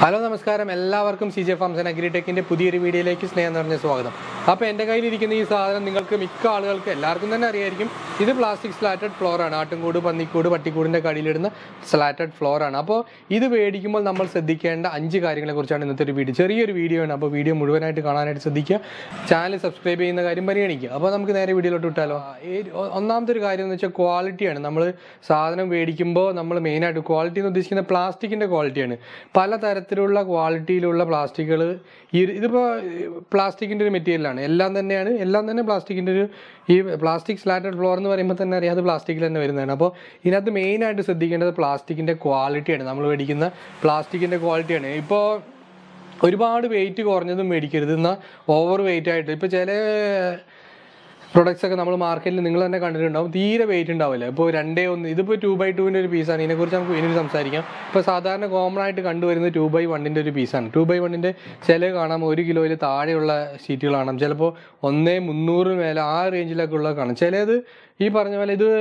hello നമസ്കാരം എല്ലാവർക്കും C J farms and അഗ്രിടെക്കിന്റെ പുതിയൊരു വീഡിയോയിലേക്ക് സ്നേഹം നിറഞ്ഞ സ്വാഗതം അപ്പോൾ എൻ്റെ കയ്യിലിരിക്കുന്ന ഈ സാധനം നിങ്ങൾക്ക് മിക്ക ആളുകൾക്ക് എല്ലാവർക്കും തന്നെ അറിയായിരിക്കും ഇത് പ്ലാസ്റ്റിക് സ്ലാറ്റഡ് ഫ്ലോർ ആണ് ആട്ടുംകൂട് പന്നിക്കൂട് പട്ടിക്കൂടിൻ്റെ കടിയിലിടുന്ന സ്ലാറ്റഡ് ഫ്ലോർ ആണ് അപ്പോൾ ഇത് മേടിക്കുമ്പോൾ നമ്മൾ ശ്രദ്ധിക്കേണ്ട അഞ്ച് കാര്യങ്ങളെ കുറിച്ചാണ് ഇന്നത്തെ ഒരു വീഡിയോ ചെറിയൊരു വീഡിയോ ആണ് അപ്പോൾ വീഡിയോ മുഴുവനായിട്ട് കാണാനായിട്ട് ശ്രദ്ധിക്കുക ചാനൽ സബ്സ്ക്രൈബ് ചെയ്യുന്ന കാര്യം പരിഗണിക്കുക അപ്പോൾ നമുക്ക് നേരെ വീഡിയോയിലോട്ട് വിട്ടാലോ ഈ ഒ- ഒന്നാമത്തെ ഒരു കാര്യം എന്ന് വെച്ചാൽ ക്വാളിറ്റിയാണ് നമ്മൾ സാധനം മേടിക്കുമ്പോൾ നമ്മൾ മെയിനായിട്ട് ക്വാളിറ്റി എന്ന് ഉദ്ദേശിക്കുന്ന പ്ലാസ്റ്റിക്കിൻ്റെ ക്വാളിറ്റിയാണ് പല തരത്തിലുള്ള ക്വാളിറ്റിയിലുള്ള പ്ലാസ്റ്റിക്കുകൾ ഈ ഇതിപ്പോൾ പ്ലാസ്റ്റിക്കിൻ്റെ ഒരു മെറ്റീരിയലാണ് എല്ലാം തന്നെയാണ് എല്ലാം തന്നെ പ്ലാസ്റ്റിക്കിൻ്റെ ഒരു ഈ പ്ലാസ്റ്റിക് സ്ലാറ്റഡ് ഫ്ലോർ എന്ന് പറയുമ്പോൾ തന്നെ അറിയാം അത് പ്ലാസ്റ്റിക്കിൽ തന്നെ വരുന്നതാണ് അപ്പോൾ ഇതിനകത്ത് മെയിനായിട്ട് ശ്രദ്ധിക്കേണ്ടത് പ്ലാസ്റ്റിക്കിൻ്റെ ക്വാളിറ്റിയാണ് നമ്മൾ മേടിക്കുന്ന പ്ലാസ്റ്റിക്കിൻ്റെ ക്വാളിറ്റിയാണ് ഇപ്പോൾ ഒരുപാട് വെയിറ്റ് കുറഞ്ഞതും മേടിക്കരുത് എന്നാൽ ഓവർ വെയിറ്റ് ആയിട്ട് ഇപ്പോൾ ചില പ്രൊഡക്ട്സ് ഒക്കെ നമ്മൾ മാർക്കറ്റിൽ നിങ്ങൾ തന്നെ കണ്ടിട്ടുണ്ടാവും തീരെ വെയിറ്റ് ഉണ്ടാവില്ല ഇപ്പോൾ രണ്ടേ ഒന്ന് ഇതിപ്പോൾ ടു ബൈ ടുവിൻ്റെ ഒരു പീസാണ് ഇതിനെക്കുറിച്ച് നമുക്ക് പിന്നീട് സംസാരിക്കാം ഇപ്പോൾ സാധാരണ കോമൺ ആയിട്ട് കണ്ടുവരുന്നത് ടു ബൈ വണ്ണിൻ്റെ ഒരു പീസാണ് ടു ബൈ വണ്ണിൻ്റെ ചില കാണാം ഒരു കിലോയിൽ താഴെയുള്ള ഷീറ്റുകൾ കാണാം ചിലപ്പോൾ ഒന്നേ മുന്നൂറിന് മേലെ ആ റേഞ്ചിലൊക്കെ ഉള്ളത് കാണാം ചിലത് ഈ പറഞ്ഞ പോലെ ഇത്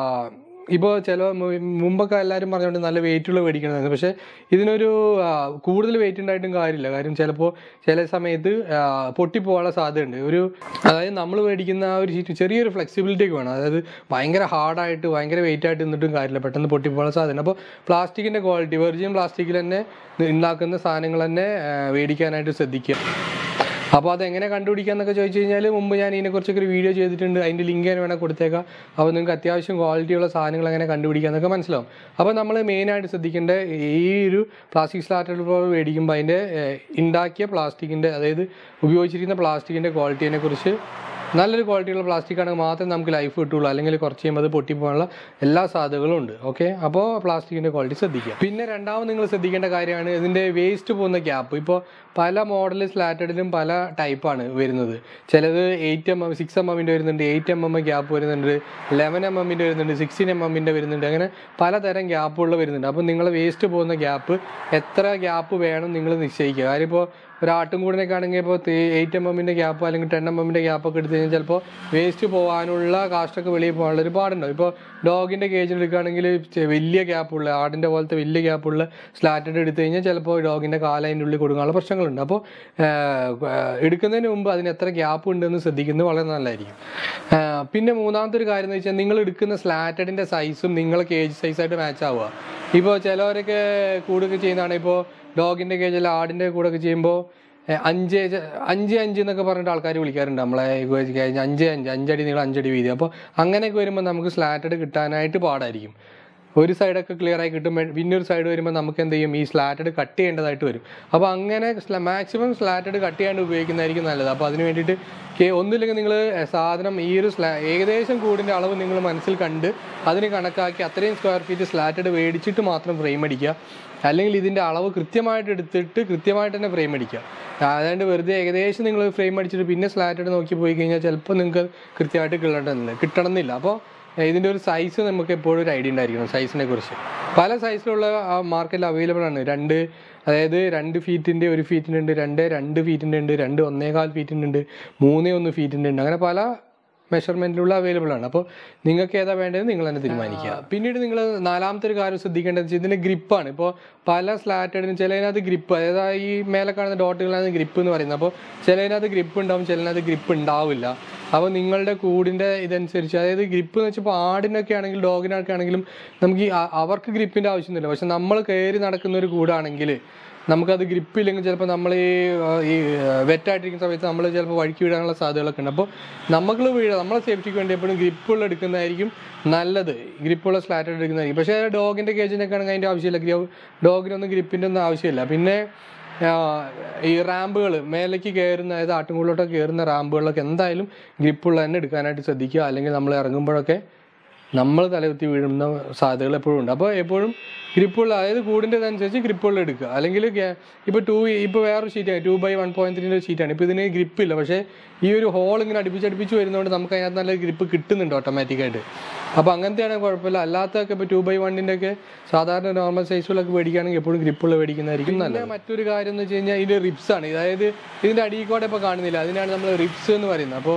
ഇപ്പോൾ ചില മു- മുമ്പൊക്കെ എല്ലാവരും പറഞ്ഞുകൊണ്ട് നല്ല വെയിറ്റുള്ള മേടിക്കണമെന്ന് പക്ഷേ ഇതിനൊരു ആ, കൂടുതൽ വെയിറ്റ് ഉണ്ടായിട്ടും കാര്യമില്ല കാര്യം ചിലപ്പോൾ ചില സമയത്ത് ആ, പൊട്ടിപ്പോകാനുള്ള സാധ്യതയുണ്ട് ഒരു അതായത് നമ്മൾ മേടിക്കുന്ന ആ ഒരു ഷീറ്റ് ചെറിയൊരു ഫ്ലെക്സിബിലിറ്റി ഒക്കെ വേണം അതായത് ഭയങ്കര ഹാർഡായിട്ട് ഭയങ്കര വെയിറ്റ് ആയിട്ട് നിന്നിട്ടും കാര്യമില്ല പെട്ടെന്ന് പൊട്ടിപ്പോകാനുള്ള സാധ്യത അപ്പോൾ പ്ലാസ്റ്റിക്കിൻ്റെ ക്വാളിറ്റി വെർജിൻ പ്ലാസ്റ്റിക്കിൽ തന്നെ ഉണ്ടാക്കുന്ന സാധനങ്ങൾ തന്നെ ആ, മേടിക്കാനായിട്ട് ശ്രദ്ധിക്കുക അപ്പോൾ അതെങ്ങനെ കണ്ടുപിടിക്കാന്നൊക്കെ ചോദിച്ചു കഴിഞ്ഞാൽ മുമ്പ് ഞാൻ ഇതിനെക്കുറിച്ചൊക്കെ ഒരു വീഡിയോ ചെയ്തിട്ടുണ്ട് അതിൻ്റെ ലിങ്ക് ഞാൻ വേണേൽ കൊടുത്തേക്കാം അപ്പോൾ നിങ്ങൾക്ക് അത്യാവശ്യം ക്വാളിറ്റിയുള്ള സാധനങ്ങൾ എങ്ങനെ കണ്ടുപിടിക്കാന്നൊക്കെ മനസ്സിലാവും അപ്പോൾ നമ്മൾ മെയിനായിട്ട് ശ്രദ്ധിക്കേണ്ട ഈ ഒരു പ്ലാസ്റ്റിക് സ്ലാറ്റഡ് ഫ്ലോർ മേടിക്കുമ്പോൾ അതിൻ്റെ ഏഹ്, ഉണ്ടാക്കിയ പ്ലാസ്റ്റിക്കിൻ്റെ അതായത് ഉപയോഗിച്ചിരിക്കുന്ന പ്ലാസ്റ്റിക്കിൻ്റെ ക്വാളിറ്റിയെ കുറിച്ച് നല്ലൊരു ക്വാളിറ്റിയുള്ള പ്ലാസ്റ്റിക് ആണെങ്കിൽ മാത്രമേ നമുക്ക് ലൈഫ് കിട്ടുള്ളൂ അല്ലെങ്കിൽ കുറച്ച് കഴിയുമ്പോൾ അത് പൊട്ടിപ്പോകാനുള്ള എല്ലാ സാധ്യതകളും ഉണ്ട് ഓക്കെ അപ്പോൾ പ്ലാസ്റ്റിക്കിൻ്റെ ക്വാളിറ്റി ശ്രദ്ധിക്കുക പിന്നെ രണ്ടാമത് നിങ്ങൾ ശ്രദ്ധിക്കേണ്ട കാര്യമാണ് ഇതിൻ്റെ വേസ്റ്റ് പോകുന്ന ഗ്യാപ്പ് ഇപ്പോൾ പല മോഡൽ സ്ലാറ്റഡിലും പല ടൈപ്പാണ് വരുന്നത് ചിലത് eight m m six m എമ്മിൻ്റെ വരുന്നുണ്ട് എയ്റ്റ് എം എം ഗ്യാപ്പ് വരുന്നുണ്ട് ലെവൻ എം എമ്മിൻ്റെ വരുന്നുണ്ട് സിക്സ്റ്റീൻ എം എമ്മിൻ്റെ വരുന്നുണ്ട് അങ്ങനെ പലതരം ഗ്യാപ്പുകൾ വരുന്നുണ്ട് അപ്പോൾ നിങ്ങൾ വേസ്റ്റ് പോകുന്ന ഗ്യാപ്പ് എത്ര ഗ്യാപ്പ് വേണം നിങ്ങൾ നിശ്ചയിക്കുക കാര്യം ഇപ്പോൾ ഒരു ആട്ടുംകൂടിനൊക്കെ ആണെങ്കിൽ ഇപ്പോൾ എയ്റ്റ് എം എമ്മിൻ്റെ ഗ്യാപ്പ് അല്ലെങ്കിൽ ടെൻ എം എമ്മിൻ്റെ ഗ്യാപ്പൊക്കെ എടുത്തു കഴിഞ്ഞാൽ ചിലപ്പോൾ വേസ്റ്റ് പോകാനുള്ള കാസ്റ്റൊക്കെ വെളിയിൽ പോകാനുള്ള ഒരുപാടുണ്ടാവും ഇപ്പോൾ ഡോഗിൻ്റെ കേജിൽ എടുക്കുകയാണെങ്കിൽ ചെ- വലിയ ഗ്യാപ്പുള്ള ആടിൻ്റെ പോലത്തെ വലിയ ഗ്യാപ്പുള്ള സ്ലാറ്റഡ് എടുത്തു കഴിഞ്ഞാൽ ചിലപ്പോൾ ഡോഗിൻ്റെ കാല അതിൻ്റെ ഉള്ളിൽ കൊടുക്കാനുള്ള പ്രശ്നങ്ങളുണ്ട് അപ്പോൾ എടുക്കുന്നതിന് മുമ്പ് അതിന് എത്ര ഗ്യാപ്പ് ഉണ്ടെന്ന് ശ്രദ്ധിക്കുന്നത് വളരെ നല്ലതായിരിക്കും ആ, പിന്നെ മൂന്നാമത്തെ ഒരു കാര്യം എന്ന് വെച്ചാൽ നിങ്ങൾ എടുക്കുന്ന സ്ലാറ്റഡിൻ്റെ സൈസും നിങ്ങളെ കേജ് സൈസായിട്ട് മാച്ച് ആവുക ഇപ്പോൾ ചിലവരൊക്കെ കൂടുതൽ ചെയ്യുന്നതാണ് ഇപ്പോൾ ഡോഗിൻ്റെ കേജിൽ ആടിൻ്റെ കൂടെ ഒക്കെ ചെയ്യുമ്പോൾ ഏ, അഞ്ച് ച- അഞ്ച് അഞ്ച് എന്നൊക്കെ പറഞ്ഞിട്ട് ആൾക്കാർ വിളിക്കാറുണ്ട് നമ്മളെ കഴിഞ്ഞ് അഞ്ച് അഞ്ച് അഞ്ചടി നീളം അഞ്ചടി വീതി അപ്പോൾ അങ്ങനെയൊക്കെ വരുമ്പോൾ നമുക്ക് സ്ലാറ്റഡ് കിട്ടാനായിട്ട് പാടായിരിക്കും ഒരു സൈഡൊക്കെ ക്ലിയർ ആയി കിട്ടും പിന്നെ ഒരു സൈഡ് വരുമ്പോൾ നമുക്ക് എന്ത് ചെയ്യും ഈ സ്ലാറ്റഡ് കട്ട് ചെയ്യേണ്ടതായിട്ട് വരും അപ്പോൾ അങ്ങനെ മാക്സിമം സ്ലാറ്റഡ് കട്ട് ചെയ്യാണ്ട് ഉപയോഗിക്കുന്നതായിരിക്കും നല്ലത് അപ്പോൾ അതിന് വേണ്ടിയിട്ട് കേ- ഒന്നുമില്ലെങ്കിൽ നിങ്ങൾ സാധനം ഈ ഒരു സ്ലാ ഏകദേശം കൂടിൻ്റെ അളവ് നിങ്ങൾ മനസ്സിൽ കണ്ട് അതിന് കണക്കാക്കി അത്രയും സ്ക്വയർ ഫീറ്റ് സ്ലാറ്റഡ് മേടിച്ചിട്ട് മാത്രം ഫ്രെയിം അടിക്കുക അല്ലെങ്കിൽ ഇതിൻ്റെ അളവ് കൃത്യമായിട്ട് എടുത്തിട്ട് കൃത്യമായിട്ട് തന്നെ ഫ്രെയിം അടിക്കുക അതായത് വെറുതെ ഏകദേശം നിങ്ങൾ ഫ്രെയിം അടിച്ചിട്ട് പിന്നെ സ്ലാറ്റഡ് നോക്കി പോയി കഴിഞ്ഞാൽ ചിലപ്പോൾ നിങ്ങൾക്ക് കൃത്യമായിട്ട് കിട്ടണമെന്നില്ല കിട്ടണമെന്നില്ല അപ്പോൾ ഇതിൻ്റെ ഒരു സൈസ് നമുക്ക് എപ്പോഴും ഒരു ഐഡിയ ഉണ്ടായിരിക്കണം സൈസിനെ കുറിച്ച് പല സൈസിലുള്ള മാർക്കറ്റിൽ അവൈലബിൾ ആണ് രണ്ട് അതായത് രണ്ട് ഫീറ്റിൻ്റെ ഒരു ഫീറ്റിൻ്റെ ഉണ്ട് രണ്ട് രണ്ട് ഫീറ്റിൻ്റെ ഉണ്ട് രണ്ട് ഒന്നേകാൽ ഫീറ്റിൻ്റെ ഉണ്ട് മൂന്നേ ഒന്ന് ഫീറ്റിൻ്റെ ഉണ്ട് അങ്ങനെ പല മെഷർമെൻറ്റിലുള്ള അവൈലബിൾ ആണ് അപ്പോൾ നിങ്ങൾക്ക് ഏതാ വേണ്ടത് നിങ്ങൾ തന്നെ തീരുമാനിക്കുക പിന്നീട് നിങ്ങൾ നാലാമത്തെ ഒരു കാര്യം ശ്രദ്ധിക്കേണ്ടത് വെച്ചാൽ ഇതിൻ്റെ ഗ്രിപ്പാണ് ഇപ്പോൾ പല സ്ലാറ്റഡിനും ചിലതിനകത്ത് ഗ്രിപ്പ് അതായത് ആ ഈ മേലെ കാണുന്ന ഡോട്ടുകളാണ് ഗ്രിപ്പ് എന്ന് പറയുന്നത് അപ്പോൾ ചിലതിനകത്ത് ഗ്രിപ്പ് ഉണ്ടാവും ചിലതിനകത്ത് ഗ്രിപ്പ് ഉണ്ടാവില്ല അപ്പോൾ നിങ്ങളുടെ കൂടിൻ്റെ ഇതനുസരിച്ച് അതായത് ഗ്രിപ്പ് എന്ന് വെച്ചപ്പോൾ ആടിനൊക്കെ ആണെങ്കിലും ഡോഗിനൊക്കെ ആണെങ്കിലും നമുക്ക് ഈ അ- അവർക്ക് ഗ്രിപ്പിൻ്റെ ആവശ്യമൊന്നുമില്ല പക്ഷെ നമ്മൾ കയറി നടക്കുന്ന ഒരു കൂടാണെങ്കിൽ നമുക്കത് ഗ്രിപ്പ് ഇല്ലെങ്കിൽ ചിലപ്പോൾ നമ്മൾ ഈ ആ, ഈ വെറ്റായിട്ടിരിക്കുന്ന സമയത്ത് നമ്മൾ ചിലപ്പോൾ വഴിക്ക് വീഴാനുള്ള സാധ്യതകളൊക്കെ ഉണ്ട് അപ്പോൾ നമ്മൾ വീഴ നമ്മളെ സേഫ്റ്റിക്ക് വേണ്ടി എപ്പോഴും ഗ്രിപ്പുള്ള എടുക്കുന്നതായിരിക്കും നല്ലത് ഗ്രിപ്പുള്ള സ്ലാറ്റ് എടുക്കുന്നതായിരിക്കും പക്ഷേ ഡോഗിൻ്റെ കേജിനൊക്കെ ആണെങ്കിൽ അതിൻ്റെ ആവശ്യമില്ല ഡോഗിനൊന്നും ഗ്രിപ്പിൻ്റെ ഒന്നും ആവശ്യമില്ല പിന്നെ ആ, ഈ റാമ്പുകൾ മേലേക്ക് കയറുന്ന അതായത് ആട്ടുംകുള്ളിലോട്ടൊക്കെ കയറുന്ന റാമ്പുകളിലൊക്കെ എന്തായാലും ഗ്രിപ്പുള്ള തന്നെ എടുക്കാനായിട്ട് ശ്രദ്ധിക്കുക അല്ലെങ്കിൽ നമ്മൾ ഇറങ്ങുമ്പോഴൊക്കെ നമ്മൾ തലകുത്തി വീഴുന്ന സാധ്യതകൾ എപ്പോഴും ഉണ്ട് അപ്പോൾ എപ്പോഴും ഗ്രിപ്പുള്ള അതായത് കൂടിൻ്റെ അനുസരിച്ച് ഗ്രിപ്പുള്ള എടുക്കുക അല്ലെങ്കിൽ ഇപ്പോൾ ടു ഇപ്പോൾ വേറൊരു ഷീറ്റാണ് ടു ബൈ വൺ പോയിന്റ് ത്രീൻ്റെ ഷീറ്റാണ് ഇപ്പോൾ ഇതിന് ഗ്രിപ്പില്ല പക്ഷേ ഈ ഒരു ഹോൾ ഇങ്ങനെ അടുപ്പിച്ച് അടുപ്പിച്ച് വരുന്നതുകൊണ്ട് നമുക്ക് അതിനകത്ത് നല്ല ഗ്രിപ്പ് കിട്ടുന്നുണ്ട് ഓട്ടോമാറ്റിക്കായിട്ട് അപ്പോൾ അങ്ങനത്തെയാണ് കുഴപ്പമില്ല അല്ലാത്തൊക്കെ ഇപ്പോൾ ടു ബൈ വണ്ണിൻ്റെ ഒക്കെ സാധാരണ നോർമൽ സൈസുകളൊക്കെ മേടിക്കുകയാണെങ്കിൽ എപ്പോഴും ഗ്രിപ്പുള്ള മേടിക്കുന്നതായിരിക്കും നല്ലത് മറ്റൊരു കാര്യം എന്ന് വെച്ച് കഴിഞ്ഞാൽ ഇതിൻ്റെ റിപ്സ് ആണ് അതായത് ഇതിൻ്റെ അടിയിൽ കൂടെ ഇപ്പോൾ കാണുന്നില്ല അതിനാണ് നമ്മൾ റിപ്സ് എന്ന് പറയുന്നത് അപ്പോൾ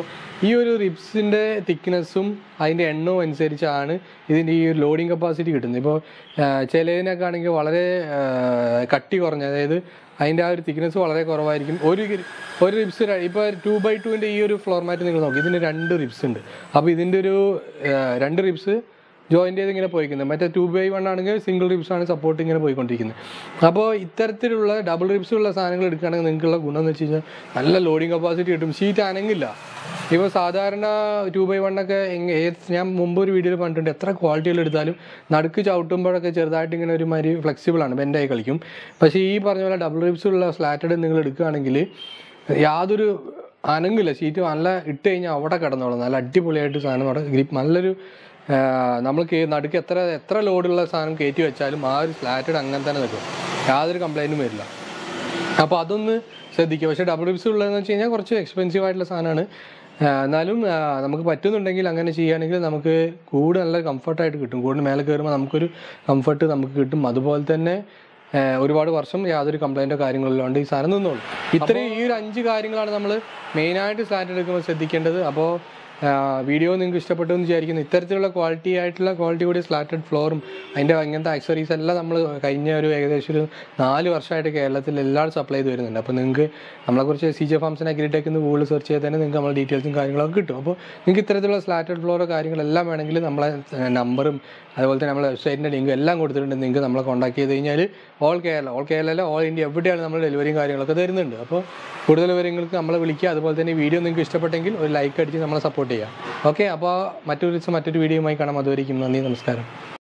ഈ ഒരു റിബ്സിൻ്റെ തിക്നെസ്സും അതിൻ്റെ എണ്ണവും അനുസരിച്ചാണ് ഇതിൻ്റെ ഈ ലോഡിങ് കപ്പാസിറ്റി കിട്ടുന്നത് ഇപ്പോൾ ചിലതിനൊക്കെ ആണെങ്കിൽ വളരെ ആ, കട്ടി കുറഞ്ഞ അതായത് അതിൻ്റെ ആ ഒരു തിക്നെസ് വളരെ കുറവായിരിക്കും ഒരു ഗി- ഒരു റിബ്സ് ഇപ്പോൾ ടു ബൈ ടുവിൻ്റെ ഈ ഒരു ഫ്ലോർ മാറ്റ് നിങ്ങൾ നോക്കി ഇതിന് രണ്ട് റിബ്സ് ഉണ്ട് അപ്പോൾ ഇതിൻ്റെ ഒരു ആ, രണ്ട് റിബ്സ് ജോയിൻ്റ് ചെയ്ത് ഇങ്ങനെ പോയിക്കുന്നത് മറ്റേ ടു ബൈ വൺ ആണെങ്കിൽ സിംഗിൾ റിബ്സ് ആണ് സപ്പോർട്ട് ഇങ്ങനെ പോയിക്കൊണ്ടിരിക്കുന്നത് അപ്പോൾ ഇത്തരത്തിലുള്ള ഡബിൾ റിബ്സ് ഉള്ള സാധനങ്ങൾ എടുക്കുകയാണെങ്കിൽ നിങ്ങൾക്കുള്ള ഗുണം എന്ന് വെച്ച് കഴിഞ്ഞാൽ നല്ല ലോഡിങ് കപ്പാസിറ്റി കിട്ടും ഷീറ്റ് അനങ്ങില്ല ഇപ്പോൾ സാധാരണ ടു ബൈ വൺ ഒക്കെ എങ്ങ- ഏത് ഞാൻ മുമ്പ് ഒരു വീഡിയോയിൽ പറഞ്ഞിട്ടുണ്ട് എത്ര ക്വാളിറ്റികൾ എടുത്താലും നടുക്ക് ചവിട്ടുമ്പോഴൊക്കെ ചെറുതായിട്ട് ഇങ്ങനെ ഒരു മാതിരി ഫ്ലെക്സിബിൾ ആണ് ബെൻഡായി കളിക്കും പക്ഷേ ഈ പറഞ്ഞ പോലെ ഡബിൾ റിബ്സ് ഉള്ള സ്ലാറ്റഡ് നിങ്ങൾ എടുക്കുകയാണെങ്കിൽ യാതൊരു അനങ്ങില്ല ഷീറ്റ് നല്ല ഇട്ട് കഴിഞ്ഞാൽ അവിടെ കിടന്നോളും നല്ല അടിപൊളിയായിട്ട് സാധനം അവിടെ ഗ്രിപ്പ് നല്ലൊരു ആ, നമ്മൾ കേ- നടുക്ക് എത്ര എത്ര ലോഡുള്ള സാധനം കയറ്റി വെച്ചാലും ആ ഒരു സ്ലാറ്റഡ് അങ്ങനെ തന്നെ നിൽക്കും യാതൊരു കംപ്ലൈൻറ്റും വരില്ല അപ്പോൾ അതൊന്ന് ശ്രദ്ധിക്കുക പക്ഷേ ഡബിൾ റിബ്സ് ഉള്ളതെന്ന് വെച്ച് കഴിഞ്ഞാൽ കുറച്ച് എക്സ്പെൻസീവ് ആയിട്ടുള്ള സാധനമാണ് ആ, എന്നാലും ആ, നമുക്ക് പറ്റുന്നുണ്ടെങ്കിൽ അങ്ങനെ ചെയ്യുകയാണെങ്കിൽ നമുക്ക് കൂട് നല്ല കംഫർട്ടായിട്ട് കിട്ടും കൂടിന് മേലെ കയറുമ്പോൾ നമുക്കൊരു കംഫർട്ട് നമുക്ക് കിട്ടും അതുപോലെ തന്നെ ആ, ഒരുപാട് വർഷം യാതൊരു കംപ്ലൈൻറ്റോ കാര്യങ്ങളോ ഇല്ലാണ്ട് ഈ സാധനം നിന്നോളൂ ഇത്രയും ഈ ഒരു അഞ്ച് കാര്യങ്ങളാണ് നമ്മൾ മെയിനായിട്ട് സ്ലാറ്റ് എടുക്കുമ്പോൾ ശ്രദ്ധിക്കേണ്ടത് അപ്പോൾ വീഡിയോ നിങ്ങൾക്ക് ഇഷ്ടപ്പെട്ടു എന്ന് വിചാരിക്കുന്നു ഇത്തരത്തിലുള്ള ക്വാളിറ്റി ആയിട്ടുള്ള ക്വാളിറ്റി കൂടിയ സ്ലാറ്റഡ് ഫ്ലോറും അതിൻ്റെ അങ്ങനത്തെ ആക്സറീസ് എല്ലാം നമ്മൾ കഴിഞ്ഞ ഒരു ഏകദേശം ഒരു നാല് വർഷമായിട്ട് കേരളത്തിൽ എല്ലാവരും സപ്ലൈ ചെയ്ത് വരുന്നുണ്ട് അപ്പോൾ നിങ്ങൾക്ക് നമ്മളെക്കുറിച്ച് സി ജെ ഫാംസിന് അഗ്രിടെക് എന്ന് ഗൂഗിൾ സെർച്ച് ചെയ്താൽ തന്നെ നിങ്ങൾക്ക് നമ്മളെ ഡീറ്റെയിൽസും കാര്യങ്ങളൊക്കെ കിട്ടും അപ്പോൾ നിങ്ങൾക്ക് ഇത്തരത്തിലുള്ള സ്ലാറ്റഡ് ഫ്ലോറോ കാര്യങ്ങളെല്ലാം വേണമെങ്കിൽ നമ്മളെ നമ്പറും അതുപോലെ തന്നെ നമ്മളെ വെബ്സൈറ്റിൻ്റെ ലിങ്കും എല്ലാം കൊടുത്തിട്ടുണ്ട് നിങ്ങൾക്ക് നമ്മളെ കോൺടാക്ട് ചെയ്ത് കഴിഞ്ഞാൽ ഓൾ കേരള ഓൾ കേരള അല്ല ഓൾ ഇന്ത്യ എവിടെയാണ് നമ്മൾ ഡെലിവറിയും കാര്യങ്ങളൊക്കെ തരുന്നുണ്ട് അപ്പോൾ കൂടുതൽ വിവരങ്ങൾക്ക് നമ്മളെ വിളിക്കുക അതുപോലെ തന്നെ വീഡിയോ നിങ്ങൾക്ക് ഇഷ്ടപ്പെട്ടെങ്കിൽ ഒരു ലൈക്ക് അടിച്ച് നമ്മളെ സപ്പോർട്ട് ചെയ്യുക ഓക്കെ അപ്പോൾ മറ്റൊരു ദിവസം മറ്റൊരു വീഡിയോയുമായി കാണാം അതുവരെയും നന്ദി നമസ്കാരം